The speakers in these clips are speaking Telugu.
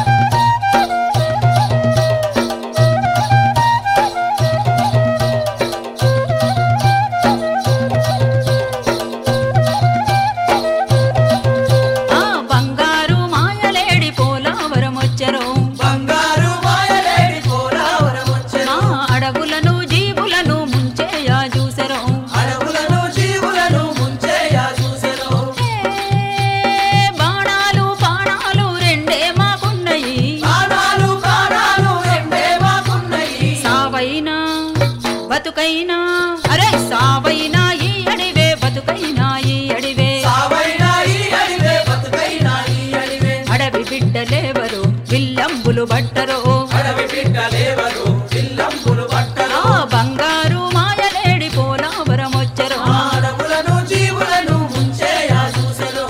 ఆ బంగారు మాయలేడి పోలావరం వచ్చెరో బంగారు మాయలేడి పోరావరం ఆ వచ్చెను అడవులను జీవులను ముంచేయా చూసెరో అడవులను జీవులను ముంచేయా చూసెను ఏ బాణాలు బాణాలు రెండే మాకున్నయి ప్రాణాలు ప్రాణాలు రెండే మాకున్నయి సావైనా బతుకైనా అరే సావైనా ఈ అడివే బతుకైనా ఈ అడివే సావైనా ఈ అడివే బతుకైనా ఈ అడివే అడవి బిడ్డలేవరు విల్లంబులు బట్టరో అడవి బిడ్డలేవరు పిల్లంపులు పట్టరు ఆ బంగారు మాయలేడి పోలావరం వచ్చెరో ఆ అడవులను జీవులను ముంచేయా చూసెను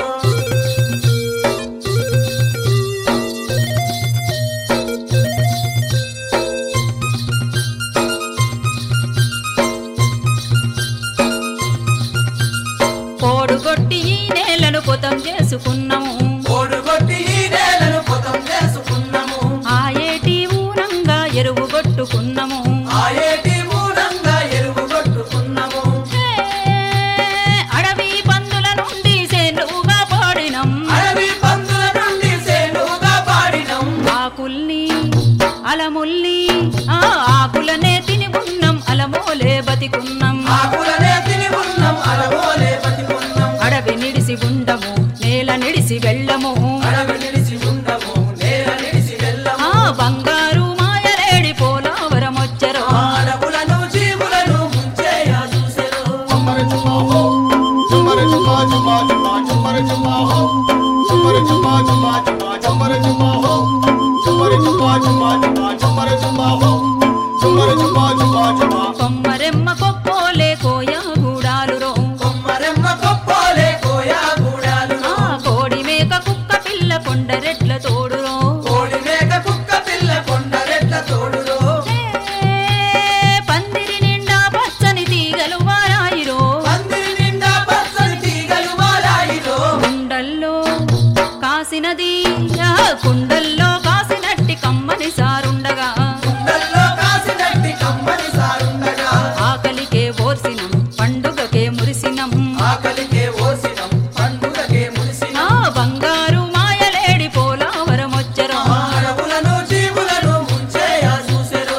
కోడుగొట్టి ఈ నేలను పొతం చేసుకున్నాము ఓడుగొట్టి ఈ నేలను పొతం చేసుకున్నాము ఆ ఏటి ఊనంగా ఎరువు కొట్టుకున్నాము ఆ ఏటి మూలంగా ఎరువు కొట్టుకున్నాము ఏ, అడవి పందుల నుండి సేనుగా పాడినం అడవి పందుల నుండి సేనుగా పాడినం ఆకుల్ని అలముల్ని ఆ ఆకులనే తిని ఉన్నాం అలమోలే బతికున్నాం ఆకులనే తిని ఉన్నాం అడవోలే బతికున్నాం అడవి నిడిసి ఉండము నేల నిడిసి వెళ్ళము అడవి నిలిచి ఉండము నేల నిలిచి వెళ్ళము ఆ బంగారు మాయలేడి పోలావరం వచ్చెరో ఆ అడవులను జీవులను ముంచేయా చూసెను Chumare chuma ho, chumare chuma chuma chuma, chumare chuma ho, chumare chuma chuma chuma, chumare chuma ho, chumare chuma chuma chuma, chumare chuma ho, chumare chuma chuma chuma. కొమ్మరెమ్మ కొక్కోలే కోయ గూడాలు రో కొమ్మరెమ్మ కొప్పోలే కోయా గూడాలు ఆ కోడి మేక కుక్క పిల్ల కొండరెట్ల తోడురో కోడి మేక కుక్క పిల్ల కొండరెట్ల తోడులో ఏ, పందిరి నిండా పచ్చని తీగలు వారాయిరో పందిరి నిండా పచ్చని తీగలు మారాయిలో కుండల్లో కాసినది ఆ కుండల్లో కాసినట్టి కమ్మని సారుండగా కుండల్లో కాసినట్టి కమ్మని సారుండగా ఆకలికే ఓర్సినం పండుగకే మురిసినం ఆకలికే ఓసినం పండుగకే ఆ మురిసినం బంగారు మాయలేడి పోలావరం వచ్చెరో ఆ అడవులను జీవులను ముంచేయా చూసెను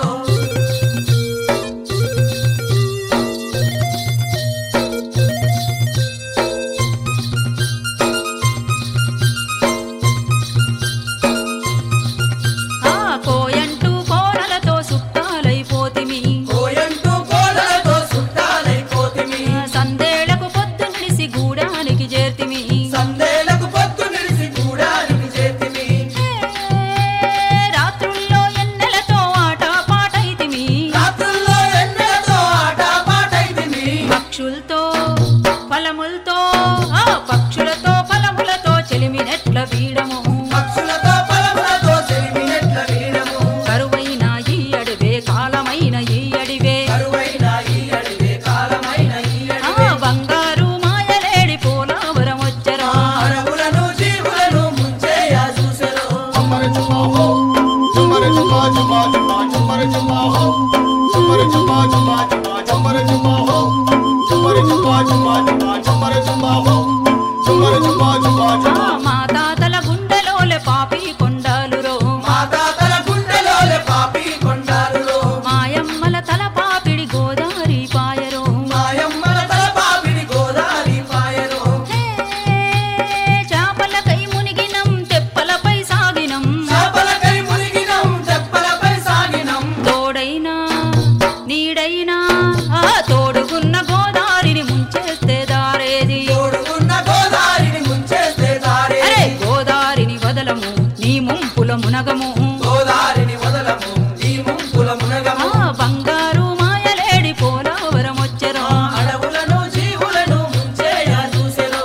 ఆ కోయంటూ కోనలతో సుట్టాలైపోతిమి కోయంటూ కోలలతో సుట్టాలైపోతిమి సందేళ్లకు పొద్దు నిలిసి గూడానికి చేర్తిమి సందేలకు పొత్తు నిలిసి గూడానికి చేతిమి ఏ, రాత్రుల్లో ఎన్నెలతో ఆట పాటైతిమి రాత్రుల్లో ఎన్నెలతో ఆట పాటైతిమి పక్షులతో ఫలములతో ఆ పక్షులతో ఫలములతో చెలిమినెట్ల వీడము పక్షులతో పలములతో చెలిమినెట్ల వీడము కరువైన ఈ అడివే కాలమైన ఈ అడివే కరువైన ఈ అడివే కాలమైన ఈ ఆ అడివే బంగారు మాయలేడి పోలావరం వచ్చెరో ఆ అడవులను జీవులను ముంచేయా చూసెను Chumare chuma ho, chumare chuma chuma chuma, chumare chuma ho, chumare chuma chuma chuma, chumare chuma ho, chumare chuma chuma chuma, chumare chuma ho, chumare chuma chuma ఆ chuma. మా తాతల గుండెలోలే పాపి కొండాలురో మా తాతల గుండెలోలే పాపి కొండాలులో మాయమ్మల తల పాపిడి గోదారి పాయరో మాయమ్మల తల పాపిడి గోదారి పాయను చేపలకై మునిగినం తెప్పలపై సాగినం చేపలకై మునిగినం తెప్పలపై సాగినం తోడైనా నీడైనా ఆ తోడుగున్న గోదారిని ముంచేస్తే దారేది తోడుకున్న గోదారిని ముంచేస్తే దారే అరే గోదారిని వదలము నీ ముంపుల మునగము గోదారిని వదలము నీ ముంపుల మునగము ఆ బంగారు మాయలేడి పోలావరం వచ్చెరో ఆ అడవులను జీవులను ముంచేయా చూసెను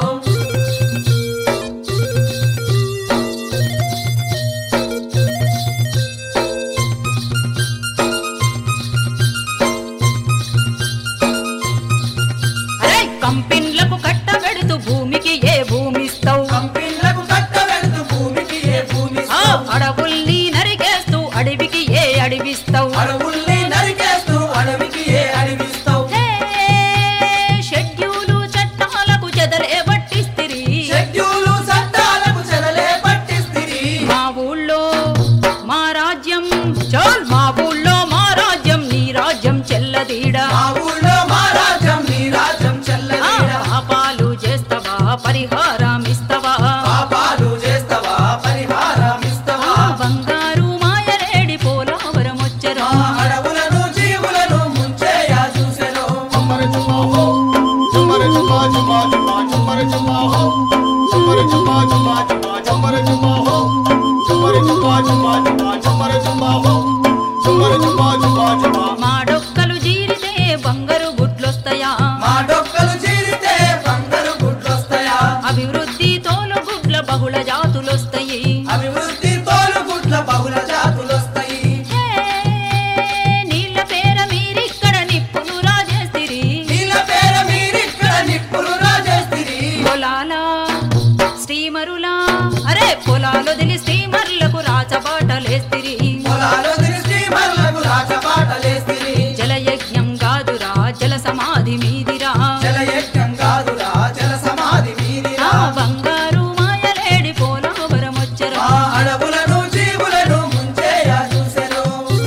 అరే కంపెన్లకు కట్టబెడుతూ భూమికి ఏ భూమిస్తావు కంపిన్లకు కట్టబెడుతూ భూమికి ఏ భూమి ఆ అడవుల్ని నరికేస్తూ అడవికి ఏ అడివిస్తావు అడవుల్ని నరికేస్తూ అడవికి ఏ అడివిస్తావు షెడ్యూలు చట్టాలకు చెదలే పట్టిస్తిరి షెడ్యూలు చట్టాలకు చెదలే పట్టిస్తిరి మా ఊళ్ళో మా రాజ్యం చోల్ మా ఊళ్ళో మా రాజ్యం నీ రాజ్యం చెల్లదీడా మా ఊళ్ళో మా రాజ్యం నీ రాజ్యం ఆ, చెల్లదీరా పాపాలు చేస్తావా పరిహారం ఇస్తావా పాపాలు చేస్తావా పరిహారం ఇస్తావా ఆ, బంగారు మాయలేడి పోలవరం వచ్చెరా మా అడవులను జీవులను ముంచేయా చూసెను Chumare chumma ho, chumare chumma chumma chumma, chumare chumma ho, chumare chumma chumma chumma, chumare chumma ho, chumare chumma chumma chumma, chumare chumma ho, chumare chumma chumma chumma. మా డొక్కలు జీరితే బంగారు గుడ్లొస్తాయా మా డొక్కలు చీరితే బంగారు గుడ్లొస్తాయా అభివృద్ధి తోలు గుడ్ల బహుళ జాతులొస్తాయి అభివృద్ధి తోలు గుడ్ల బహుళ జాతులొస్తాయి హే, నీళ్ళ పేర మీరిక్కడ నిప్పులు రాజేస్తిరి నీళ్ళ పేర మీరిక్కడ నిప్పులు రాజేస్తిరి పొలాల స్టీమరులా అరే పొలాలు దిలి స్టీమర్లకు రాచబాటలేస్తిరి పొలాలు తిరిగి మల్లకు రాజపాటలేస్తిరి జలయజ్ఞం కాదురా జల సమాధి మీదిరా జలయజ్ఞం కాదురా జల సమాధి ఆ మీదిరా బంగారు మాయలేడి పోలవరం వచ్చెరా మా అడవులను జీవులను ముంచేయా చూసెను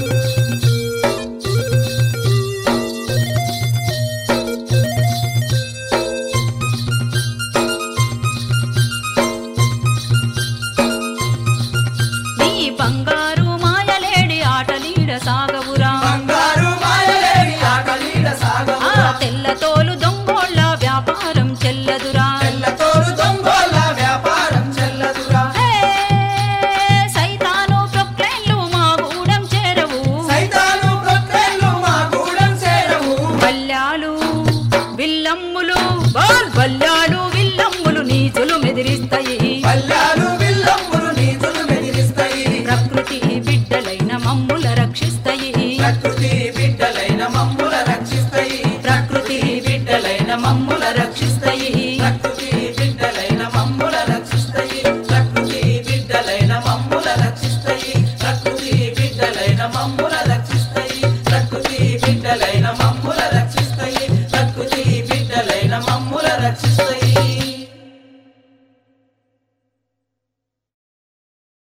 నీ బంగారు మాయలేడి ఆటలీడ సాగవురా బంగారు మాయలేని ఆకలీడ ఆ సాగమురా తెల్ల తోలు దొంగోళ్ళ వ్యాపారం చెల్లదురా తెల్లతోలు దొంగోళ్ళ వ్యాపారం చెల్లదురా హే, సైతాను ప్రొక్లైన్లు మా గూడెం చేరవు సైతాను ప్రొక్లైన్లు మా గూడెం చేరవు బల్యాలు విల్లమ్ములు బాల్ బల్యాలు విల్లమ్ములు నీచులు